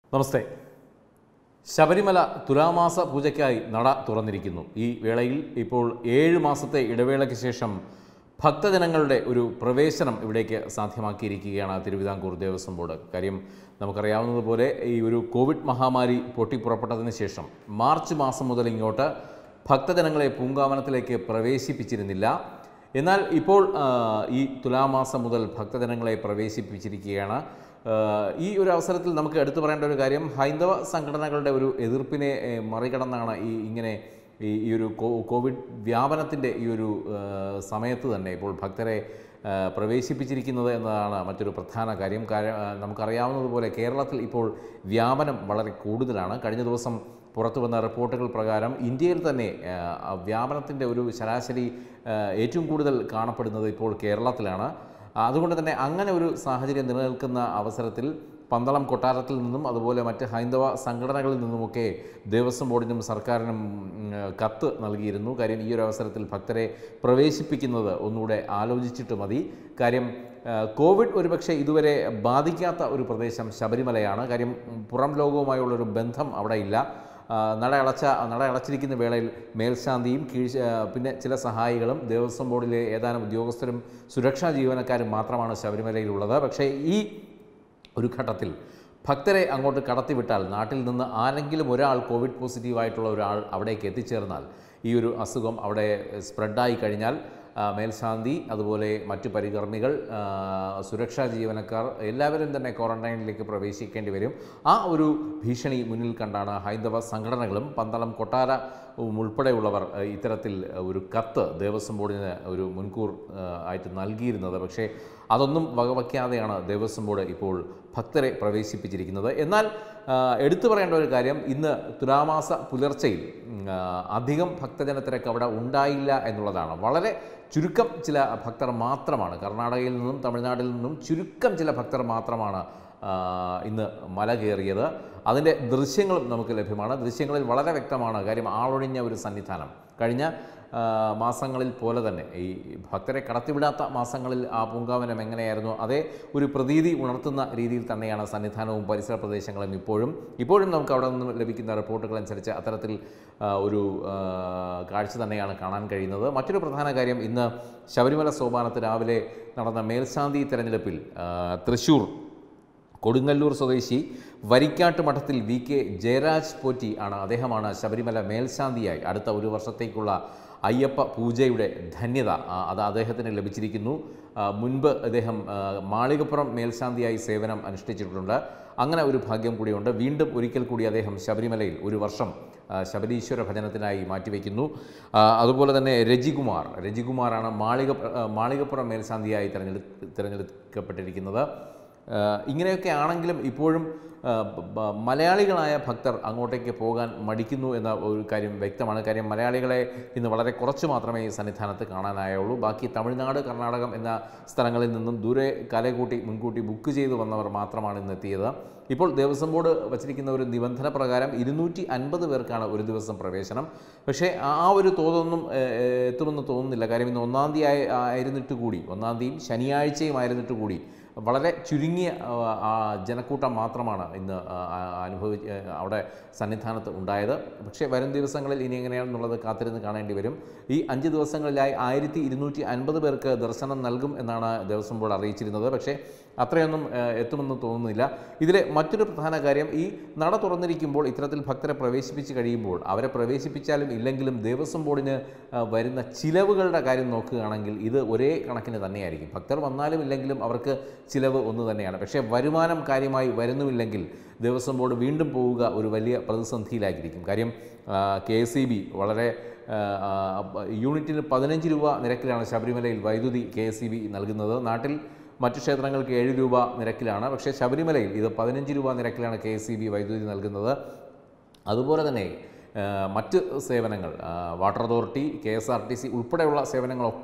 നമസ്തേ ശബരിമല തുലാമാസ പൂജയ്ക്കായി നട തുറന്നിരിക്കുന്നു ഈ വേളയിൽ ഇപ്പോൾ ഏഴ് മാസത്തെ ഇടവേളയ്ക്ക് ശേഷം ഭക്തജനങ്ങളുടെ ഒരു പ്രവേശനം ഇവിടേക്ക് സാധ്യമാക്കിയിരിക്കുകയാണ് തിരുവിതാംകൂർ ദേവസ്വം ബോർഡ് കാര്യം നമുക്കറിയാവുന്നതുപോലെ ഈ ഒരു കോവിഡ് മഹാമാരി പൊട്ടിപ്പുറപ്പെട്ടതിന് ശേഷം മാർച്ച് മാസം മുതൽ ഇങ്ങോട്ട് ഭക്തജനങ്ങളെ പൂങ്കാവനത്തിലേക്ക് പ്രവേശിപ്പിച്ചിരുന്നില്ല എന്നാൽ ഇപ്പോൾ ആ, ഈ തുലാമാസം മുതൽ ഭക്തജനങ്ങളെ പ്രവേശിപ്പിച്ചിരിക്കുകയാണ് ആ, ഈ ഒരു അവസരത്തിൽ നമുക്ക് എടുത്തു പറയേണ്ട ഒരു കാര്യം ഹൈന്ദവ സംഘടനകളുടെ ഒരു എതിർപ്പിനെ ഏ, മറികടന്നാണ് ഈ ഇങ്ങനെ ഈ ഈ ഒരു കോ- കോവിഡ് വ്യാപനത്തിൻ്റെ ഈ ഒരു ആ, സമയത്ത് തന്നെ ഇപ്പോൾ ഭക്തരെ ആ, പ്രവേശിപ്പിച്ചിരിക്കുന്നത് എന്നതാണ് മറ്റൊരു പ്രധാന കാര്യം കാര്യം ആ, നമുക്കറിയാവുന്നതുപോലെ കേരളത്തിൽ ഇപ്പോൾ വ്യാപനം വളരെ കൂടുതലാണ് കഴിഞ്ഞ ദിവസം പുറത്തു വന്ന റിപ്പോർട്ടുകൾ പ്രകാരം ഇന്ത്യയിൽ തന്നെ ആ, വ്യാപനത്തിൻ്റെ ഒരു ശരാശരി ആ, ഏറ്റവും കൂടുതൽ കാണപ്പെടുന്നത് ഇപ്പോൾ കേരളത്തിലാണ് അതുകൊണ്ട് തന്നെ അങ്ങനെ ഒരു സാഹചര്യം നിലനിൽക്കുന്ന അവസരത്തിൽ പന്തളം കൊട്ടാരത്തിൽ നിന്നും അതുപോലെ മറ്റ് ഹൈന്ദവ സംഘടനകളിൽ നിന്നുമൊക്കെ ദേവസ്വം ബോർഡിനും സർക്കാരിനും ഉം, കത്ത് നൽകിയിരുന്നു കാര്യം ഈ ഒരു അവസരത്തിൽ ഭക്തരെ പ്രവേശിപ്പിക്കുന്നത് ഒന്നുകൂടെ ആലോചിച്ചിട്ട് മതി കാര്യം ആ, കോവിഡ് ഒരുപക്ഷെ ഇതുവരെ ബാധിക്കാത്ത ഒരു പ്രദേശം ശബരിമലയാണ് കാര്യം ഉം, പുറം ലോകവുമായുള്ളൊരു ബന്ധം അവിടെ ഇല്ല ആ, നട അടച്ച നട അടച്ചിരിക്കുന്ന വേളയിൽ മേൽശാന്തിയും കീഴ് ആ, പിന്നെ ചില സഹായികളും ദേവസ്വം ബോർഡിലെ ഏതാനും ഉദ്യോഗസ്ഥരും സുരക്ഷാ ജീവനക്കാരും മാത്രമാണ് ശബരിമലയിലുള്ളത് പക്ഷേ ഈ ഒരു ഘട്ടത്തിൽ ഭക്തരെ അങ്ങോട്ട് കടത്തിവിട്ടാൽ നാട്ടിൽ നിന്ന് ആരെങ്കിലും ഒരാൾ കോവിഡ് പോസിറ്റീവായിട്ടുള്ള ഒരാൾ അവിടേക്ക് എത്തിച്ചേർന്നാൽ ഈ ഒരു അസുഖം അവിടെ സ്പ്രെഡായി കഴിഞ്ഞാൽ ആ, മേൽശാന്തി അതുപോലെ മറ്റു പരികർമ്മികൾ ആ, സുരക്ഷാ ജീവനക്കാർ എല്ലാവരും തന്നെ ക്വാറന്റൈനിലേക്ക് പ്രവേശിക്കേണ്ടി വരും ആ ഒരു ഭീഷണി മുന്നിൽ കണ്ടാണ് ഹൈന്ദവ സംഘടനകളും പന്തളം കൊട്ടാര ഉൾപ്പെടെയുള്ളവർ ആ, ഇത്തരത്തിൽ ഒരു കത്ത് ദേവസ്വം ബോർഡിന് ഒരു മുൻകൂർ ആ, ആയിട്ട് നൽകിയിരുന്നത് പക്ഷേ അതൊന്നും വകവയ്ക്കാതെയാണ് ദേവസ്വം ബോർഡ് ഇപ്പോൾ ഭക്തരെ പ്രവേശിപ്പിച്ചിരിക്കുന്നത് എന്നാൽ ആ, എടുത്തു പറയേണ്ട ഒരു കാര്യം ഇന്ന് തുലാമാസ പുലർച്ചയിൽ ഉം, ആ, അധികം ഭക്തജന തിരക്ക് അവിടെ ഉണ്ടായില്ല എന്നുള്ളതാണ് വളരെ ചുരുക്കം ചില ഭക്തർ മാത്രമാണ് കർണാടകയിൽ നിന്നും തമിഴ്നാട്ടിൽ നിന്നും ചുരുക്കം ചില ഭക്തർ മാത്രമാണ് ആ, ഇന്ന് മല കയറിയത് അതിൻ്റെ ദൃശ്യങ്ങളും നമുക്ക് ലഭ്യമാണ് ദൃശ്യങ്ങളിൽ വളരെ വ്യക്തമാണ് കാര്യം ആളൊഴിഞ്ഞ ഒരു സന്നിധാനം കഴിഞ്ഞ ആ, മാസങ്ങളിൽ പോലെ തന്നെ ഈ ഭക്തരെ കടത്തിവിടാത്ത മാസങ്ങളിൽ ആ പൂങ്കാവനം എങ്ങനെയായിരുന്നു അതേ ഒരു പ്രതീതി ഉണർത്തുന്ന രീതിയിൽ തന്നെയാണ് സന്നിധാനവും പരിസര പ്രദേശങ്ങളും ഇപ്പോഴും ഇപ്പോഴും നമുക്ക് അവിടെ നിന്ന് ലഭിക്കുന്ന റിപ്പോർട്ടുകൾ അനുസരിച്ച് അത്തരത്തിൽ ആ, ഒരു ആ, കാഴ്ച തന്നെയാണ് കാണാൻ കഴിയുന്നത് മറ്റൊരു പ്രധാന കാര്യം ഇന്ന് ശബരിമല സോപാനത്ത് രാവിലെ നടന്ന മേൽശാന്തി തെരഞ്ഞെടുപ്പിൽ ആ, തൃശ്ശൂർ കൊടുങ്ങല്ലൂർ സ്വദേശി വരിക്കാട്ട് മഠത്തിൽ വി കെ ജയരാജ് പോറ്റി ആണ് അദ്ദേഹമാണ് ശബരിമല മേൽശാന്തിയായി അടുത്ത ഒരു വർഷത്തേക്കുള്ള അയ്യപ്പ പൂജയുടെ ധന്യത ആ, അത് അദ്ദേഹത്തിന് ലഭിച്ചിരിക്കുന്നു ആ, മുൻപ് അദ്ദേഹം ആ, മാളികപ്പുറം മേൽശാന്തിയായി സേവനം അനുഷ്ഠിച്ചിട്ടുണ്ട് അങ്ങനെ ഒരു ഭാഗ്യം കൂടിയുണ്ട് വീണ്ടും ഒരിക്കൽ കൂടി അദ്ദേഹം ശബരിമലയിൽ ഒരു വർഷം ആ, ശബരീശ്വര ഭജനത്തിനായി മാറ്റിവെക്കുന്നു ആ, അതുപോലെ തന്നെ രജികുമാർ രജികുമാറാണ് മാളിക ആ, മാളികപ്പുറം മേൽശാന്തിയായി തിരഞ്ഞെടു തിരഞ്ഞെടുക്കപ്പെട്ടിരിക്കുന്നത് ആഹ് ഇങ്ങനെയൊക്കെ ആണെങ്കിലും ഇപ്പോഴും ആഹ് ബ- ബ- മലയാളികളായ ഭക്തർ അങ്ങോട്ടേക്ക് പോകാൻ മടിക്കുന്നു എന്ന ഒരു കാര്യം വ്യക്തമാണ് കാര്യം മലയാളികളെ ഇന്ന് വളരെ കുറച്ച് മാത്രമേ ഈ സന്നിധാനത്ത് കാണാനായുള്ളൂ ബാക്കി തമിഴ്നാട് കർണാടകം എന്ന സ്ഥലങ്ങളിൽ നിന്നും ദൂരെ കലകൂട്ടി മുൻകൂട്ടി ബുക്ക് ചെയ്ത് വന്നവർ മാത്രമാണ് ഇന്ന് എത്തിയത് ഇപ്പോൾ ദേവസ്വം ബോർഡ് വച്ചിരിക്കുന്ന ഒരു നിബന്ധന പ്രകാരം ഇരുന്നൂറ്റി അൻപത് പേർക്കാണ് ഒരു ദിവസം പ്രവേശനം പക്ഷേ ആ ഒരു തോതൊന്നും ഏഹ്, ഏഹ്, എത്തുമെന്ന് തോന്നുന്നില്ല കാര്യം ഇന്ന് ഒന്നാം തീയതി ആയി- ആയിരുന്നിട്ട് കൂടി ഒന്നാം തീയതിയും ശനിയാഴ്ചയും ആയിരുന്നിട്ട് കൂടി വളരെ ചുരുങ്ങിയ ആ, ആ, ജനക്കൂട്ടം മാത്രമാണ് ഇന്ന് ആ, ആ, അനുഭവി ആ, അവിടെ സന്നിധാനത്ത് ഉണ്ടായത് പക്ഷേ വരും ദിവസങ്ങളിൽ ഇനി എങ്ങനെയാണെന്നുള്ളത് കാത്തിരുന്ന് കാണേണ്ടി വരും ഈ അഞ്ച് ദിവസങ്ങളിലായി ആയിരത്തി ഇരുന്നൂറ്റി അൻപത് പേർക്ക് ദർശനം നൽകും എന്നാണ് ദേവസ്വം ബോർഡ് അറിയിച്ചിരുന്നത് പക്ഷേ അത്രയൊന്നും ആ, എത്തുമെന്ന് തോന്നുന്നില്ല ഇതിലെ മറ്റൊരു പ്രധാന കാര്യം ഈ നട തുറന്നിരിക്കുമ്പോൾ ഇത്തരത്തിൽ ഭക്തരെ പ്രവേശിപ്പിച്ച് കഴിയുമ്പോൾ അവരെ പ്രവേശിപ്പിച്ചാലും ഇല്ലെങ്കിലും ദേവസ്വം ബോർഡിന് ആ, വരുന്ന ചിലവുകളുടെ കാര്യം നോക്കുകയാണെങ്കിൽ ഇത് ഒരേ കണക്കിന് തന്നെയായിരിക്കും ഭക്തർ വന്നാലും ഇല്ലെങ്കിലും അവർക്ക് ചിലവ് ഒന്ന് തന്നെയാണ് പക്ഷേ വരുമാനം കാര്യമായി വരുന്നുമില്ലെങ്കിൽ ദേവസ്വം ബോർഡ് വീണ്ടും പോവുക ഒരു വലിയ പ്രതിസന്ധിയിലായിരിക്കും കാര്യം കെ എസ് വളരെ ആ, ആ, യൂണിറ്റിന് പതിനഞ്ച് രൂപ നിരക്കിലാണ് ശബരിമലയിൽ വൈദ്യുതി കെ എസ് നൽകുന്നത് നാട്ടിൽ മറ്റു ക്ഷേത്രങ്ങൾക്ക് ഏഴ് രൂപ നിരക്കിലാണ് പക്ഷേ ശബരിമലയിൽ ഇത് പതിനഞ്ച് രൂപ നിരക്കിലാണ് കെ എസ് വൈദ്യുതി നൽകുന്നത് അതുപോലെ തന്നെ ആ, മറ്റ് സേവനങ്ങൾ ആ, water authority K S R T C ഉൾപ്പെടെയുള്ള സേവനങ്ങളൊക്കെ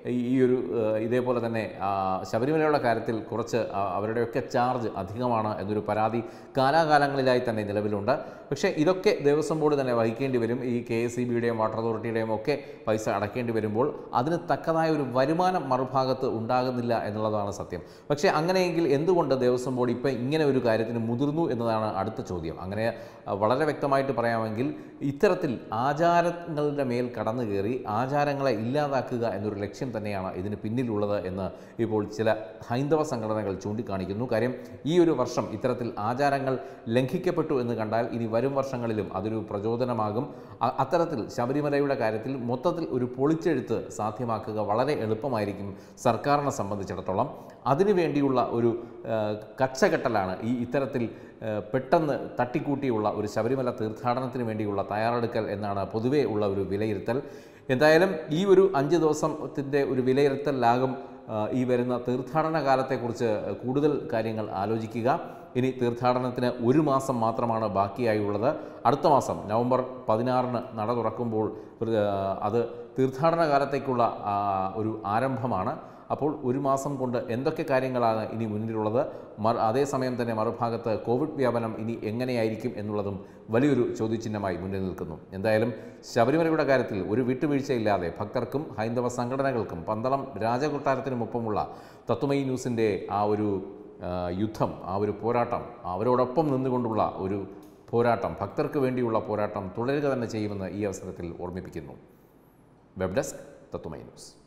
ഈ- ഈ ഒരു ഏഹ്, ഇതേപോലെ തന്നെ ആ, ശബരിമലയുടെ കാര്യത്തിൽ കുറച്ച് ആ, അവരുടെയൊക്കെ ചാർജ് അധികമാണ് എന്നൊരു പരാതി കാലാകാലങ്ങളിലായി തന്നെ നിലവിലുണ്ട് പക്ഷേ ഇതൊക്കെ ദേവസ്വം ബോർഡ് തന്നെ വഹിക്കേണ്ടി വരും ഈ കെ എസ് സി ബിയുടെയും വാട്ടർ അതോറിറ്റിയുടെയും ഒക്കെ പൈസ അടയ്ക്കേണ്ടി വരുമ്പോൾ അതിന് തക്കതായ ഒരു വരുമാനം മറുഭാഗത്ത് ഉണ്ടാകുന്നില്ല എന്നുള്ളതാണ് സത്യം പക്ഷേ അങ്ങനെയെങ്കിൽ എന്തുകൊണ്ട് ദേവസ്വം ബോർഡ് ഇപ്പം ഇങ്ങനെ ഒരു കാര്യത്തിന് മുതിർന്നു എന്നതാണ് അടുത്ത ചോദ്യം അങ്ങനെ ആ, വളരെ വ്യക്തമായിട്ട് പറയാമെങ്കിൽ ഇത്തരത്തിൽ ആചാരങ്ങളുടെ മേൽ കടന്നു കയറി ആചാരങ്ങളെ ഇല്ലാതാക്കുക എന്നൊരു ലക്ഷ്യം തന്നെയാണ് ഇതിന് പിന്നിലുള്ളത് എന്ന് ഇപ്പോൾ ചില ഹൈന്ദവ സംഘടനകൾ ചൂണ്ടിക്കാണിക്കുന്നു കാര്യം ഈ ഒരു വർഷം ഇത്തരത്തിൽ ആചാരങ്ങൾ ലംഘിക്കപ്പെട്ടു എന്ന് കണ്ടാൽ ഇനി വരും വർഷങ്ങളിലും അതൊരു പ്രചോദനമാകും അ- അത്തരത്തിൽ ശബരിമലയുടെ കാര്യത്തിൽ മൊത്തത്തിൽ ഒരു പൊളിച്ചെഴുത്ത് സാധ്യമാക്കുക വളരെ എളുപ്പമായിരിക്കും സർക്കാരിനെ സംബന്ധിച്ചിടത്തോളം അതിനുവേണ്ടിയുള്ള ഒരു ആ, കച്ചകെട്ടലാണ് ഈ ഇത്തരത്തിൽ ആ, പെട്ടെന്ന് തട്ടിക്കൂട്ടിയുള്ള ഒരു ശബരിമല തീർത്ഥാടനത്തിന് വേണ്ടിയുള്ള തയ്യാറെടുക്കൽ എന്നാണ് പൊതുവേ ഉള്ള ഒരു വിലയിരുത്തൽ എന്തായാലും ഈ ഒരു അഞ്ച് ദിവസത്തിൻ്റെ ഒരു വിലയിരുത്തലിലാകും ആ, ഈ വരുന്ന തീർത്ഥാടന കാലത്തെക്കുറിച്ച് കൂടുതൽ കാര്യങ്ങൾ ആലോചിക്കുക ഇനി തീർത്ഥാടനത്തിന് ഒരു മാസം മാത്രമാണ് ബാക്കിയായുള്ളത് അടുത്ത മാസം നവംബർ പതിനാറിന് നട തുറക്കുമ്പോൾ ഒരു, ആ, അത് തീർത്ഥാടന കാലത്തേക്കുള്ള ആ, ഒരു ആരംഭമാണ് അപ്പോൾ ഒരു മാസം കൊണ്ട് എന്തൊക്കെ കാര്യങ്ങളാണ് ഇനി മുന്നിലുള്ളത് മർ അതേസമയം തന്നെ മറുഭാഗത്ത് കോവിഡ് വ്യാപനം ഇനി എങ്ങനെയായിരിക്കും എന്നുള്ളതും വലിയൊരു ചോദ്യചിഹ്നമായി മുന്നിൽ നിൽക്കുന്നു എന്തായാലും ശബരിമലയുടെ കാര്യത്തിൽ ഒരു വിട്ടുവീഴ്ചയില്ലാതെ ഭക്തർക്കും ഹൈന്ദവ സംഘടനകൾക്കും പന്തളം രാജകൊട്ടാരത്തിനുമൊപ്പമുള്ള തത്വമയി ന്യൂസിൻ്റെ ആ ഒരു ആ, യുദ്ധം ആ ഒരു പോരാട്ടം അവരോടൊപ്പം നിന്നുകൊണ്ടുള്ള ഒരു പോരാട്ടം ഭക്തർക്ക് വേണ്ടിയുള്ള പോരാട്ടം തുടരുക തന്നെ ചെയ്യുമെന്ന് ഈ അവസരത്തിൽ ഓർമ്മിപ്പിക്കുന്നു വെബ് ഡെസ്ക് തത്വമൈ ന്യൂസ്